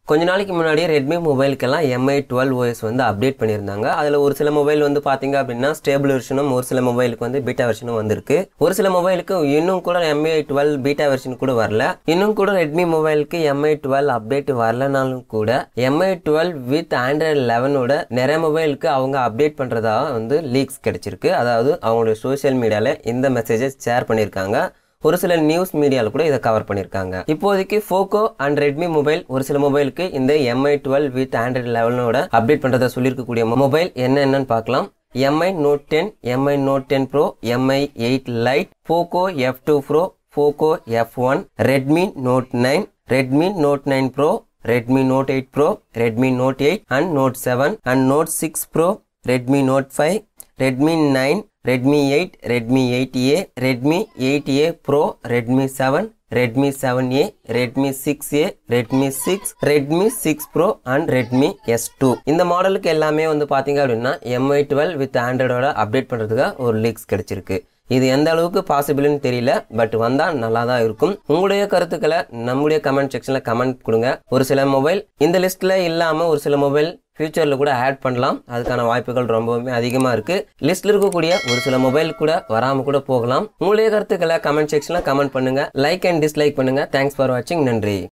கொஞ்ச நாளைக்கு முன்னாடி ரெட்மி மொபைலுக்கெல்லாம் எம்ஐ டுவெல் ஓஎஸ் வந்து அப்டேட் பண்ணியிருந்தாங்க அதில் ஒரு சில மொபைல் வந்து பார்த்தீங்க அப்படின்னா ஸ்டேபிள் வெர்ஷனும் ஒரு சில மொபைலுக்கு வந்து பீட்டா வெர்ஷனும் வந்திருக்கு ஒரு சில மொபைலுக்கு இன்னும் கூட எம்ஐ டுவெல் பீட்டா வெர்ஷன் கூட வரல இன்னும் கூட ரெட்மி மொபைலுக்கு எம்ஐ டுவெல் அப்டேட் வரலனாலும் கூட எம்ஐ டுவெல் வித் ஆண்ட்ராய்டு லெவனோட நிறைய மொபைலுக்கு அவங்க அப்டேட் பண்ணுறதா வந்து லீக்ஸ் கிடைச்சிருக்கு அதாவது அவங்களுடைய சோஷியல் மீடியாவில் இந்த மெசேஜை ஷேர் பண்ணியிருக்காங்க ஒரு சில நியூஸ் மீடியாவில் கூட இதை கவர் பண்ணியிருக்காங்க இப்போதைக்கு ஃபோக்கோ அண்ட் ரெட்மி மொபைல் ஒரு சில மொபைலுக்கு இந்த எம்ஐ டுவெல் வித் ஆண்ட்ராய்டு லெவலோட அப்டேட் பண்ணுறதை சொல்லியிருக்கக்கூடிய மொபைல் என்ன என்னன்னு பார்க்கலாம் MI note ten MI note ten pro MI eight lite Poco F two pro Poco F one Redmi note nine Redmi note nine pro Redmi note eight pro Redmi note eight and note seven and note six pro Redmi note five Redmi nine Redmi eight Redmi eight A Redmi eight A pro Redmi seven Redmi seven A Redmi six A Redmi six Redmi six pro and Redmi S two இந்த மாடலுக்கு எல்லாமே வந்து பார்த்தீங்க அப்படின்னா MI twelve with ஆண்ட்ராய்டோட update பண்ணுறதுக்கு ஒரு leaks கிடைச்சிருக்கு இது எந்த அளவுக்கு பாசிபிள்னு தெரியல பட் வந்தா நல்லா தான் இருக்கும் உங்களுடைய கருத்துக்களை நம்முடைய கமெண்ட் செக்ஷன்ல கமெண்ட் கொடுங்க ஒரு சில மொபைல் இந்த லிஸ்ட்ல இல்லாம ஒரு சில மொபைல் ஃபியூச்சரில் கூட ஆட் பண்ணலாம் அதுக்கான வாய்ப்புகள் ரொம்பவுமே அதிகமாக இருக்குது லிஸ்ட்டில் இருக்கக்கூடிய ஒரு சில மொபைல் கூட வராமல் கூட போகலாம் உங்களுடைய கருத்துக்களை கமெண்ட் செக்ஷனில் கமெண்ட் பண்ணுங்கள் லைக் அண்ட் டிஸ்லைக் பண்ணுங்கள் தேங்க்ஸ் ஃபார் வாட்சிங் நன்றி